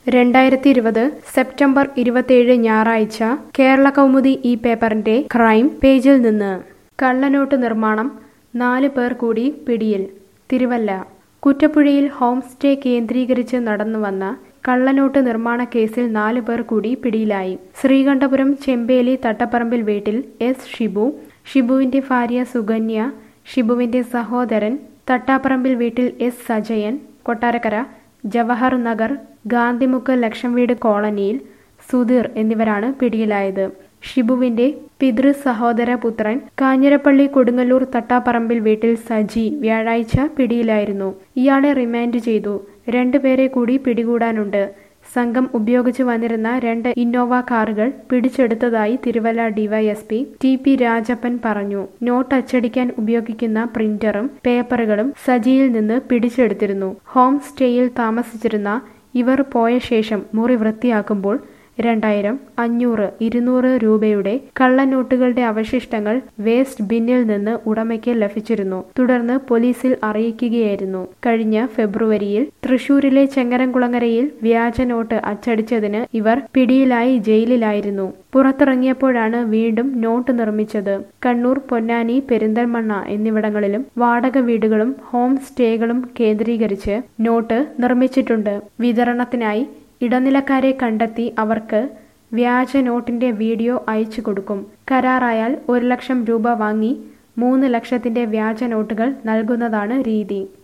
രണ്ടായിരത്തി ഇരുപത് സെപ്റ്റംബർ ഇരുപത്തിയേഴ് ഞായറാഴ്ച കേരള കൗമുദി ഈ പേപ്പറിന്റെ ക്രൈം പേജിൽ നിന്ന് കള്ളനോട്ട് നിർമ്മാണം നാല് പേർ കൂടി പിടിയിൽ തിരുവല്ല കുറ്റപ്പുഴയിൽ ഹോം സ്റ്റേ കേന്ദ്രീകരിച്ച് നടന്നുവന്ന കള്ളനോട്ട് നിർമ്മാണ കേസിൽ നാല് പേർ കൂടി പിടിയിലായി ശ്രീകണ്ഠപുരം ചെമ്പേലി തട്ടപ്പറമ്പിൽ വീട്ടിൽ എസ് ഷിബു ഷിബുവിന്റെ ഭാര്യ സുകന്യ ഷിബുവിന്റെ സഹോദരൻ തട്ടാപ്പറമ്പിൽ വീട്ടിൽ എസ് സജയൻ കൊട്ടാരക്കര ജവഹർ നഗർ ഗാന്ധിമുക്ക് ലക്ഷം വീട് കോളനിയിൽ സുധീർ എന്നിവരാണ് പിടിയിലായത് ഷിബുവിന്റെ പിതൃ സഹോദര പുത്രൻ കാഞ്ഞിരപ്പള്ളി കൊടുങ്ങല്ലൂർ തട്ടാപ്പറമ്പിൽ വീട്ടിൽ സജി വ്യാഴാഴ്ച പിടിയിലായിരുന്നു ഇയാളെ റിമാൻഡ് ചെയ്തു രണ്ടുപേരെ കൂടി പിടികൂടാനുണ്ട് സംഘം ഉപയോഗിച്ചു വന്നിരുന്ന രണ്ട് ഇന്നോവ കാറുകൾ പിടിച്ചെടുത്തതായി Thiruvalla DYSP T P Rajappan പറഞ്ഞു നോട്ട് അച്ചടിക്കാൻ ഉപയോഗിക്കുന്ന പ്രിന്ററും പേപ്പറുകളും സജിയിൽ നിന്ന് പിടിച്ചെടുത്തിരുന്നു ഹോം സ്റ്റേയിൽ താമസിച്ചിരുന്ന ഇവർ പോയ ശേഷം മുറി വൃത്തിയാക്കുമ്പോൾ രണ്ടായിരം അഞ്ഞൂറ് ഇരുന്നൂറ് രൂപയുടെ കള്ളനോട്ടുകളുടെ അവശിഷ്ടങ്ങൾ വേസ്റ്റ് ബിന്നിൽ നിന്ന് ഉടമയ്ക്ക് ലഭിച്ചിരുന്നു തുടർന്ന് പോലീസിൽ അറിയിക്കുകയായിരുന്നു കഴിഞ്ഞ ഫെബ്രുവരിയിൽ തൃശൂരിലെ ചെങ്ങരംകുളങ്ങരയിൽ വ്യാജ നോട്ട് അച്ചടിച്ചതിന് ഇവർ പിടിയിലായി ജയിലിലായിരുന്നു പുറത്തിറങ്ങിയപ്പോഴാണ് വീണ്ടും നോട്ട് നിർമ്മിച്ചത് കണ്ണൂർ പൊന്നാനി പെരിന്തൽമണ്ണ എന്നിവിടങ്ങളിലും വാടക വീടുകളും ഹോം സ്റ്റേകളും കേന്ദ്രീകരിച്ച് നോട്ട് നിർമ്മിച്ചിട്ടുണ്ട് വിതരണത്തിനായി ഇടനിലക്കാരെ കണ്ടെത്തി അവർക്ക് വ്യാജ നോട്ടിന്റെ വീഡിയോ അയച്ചു കൊടുക്കും കരാറായാൽ ഒരു ലക്ഷം രൂപ വാങ്ങി മൂന്ന് ലക്ഷത്തിന്റെ വ്യാജ നോട്ടുകൾ നൽകുന്നതാണ് രീതി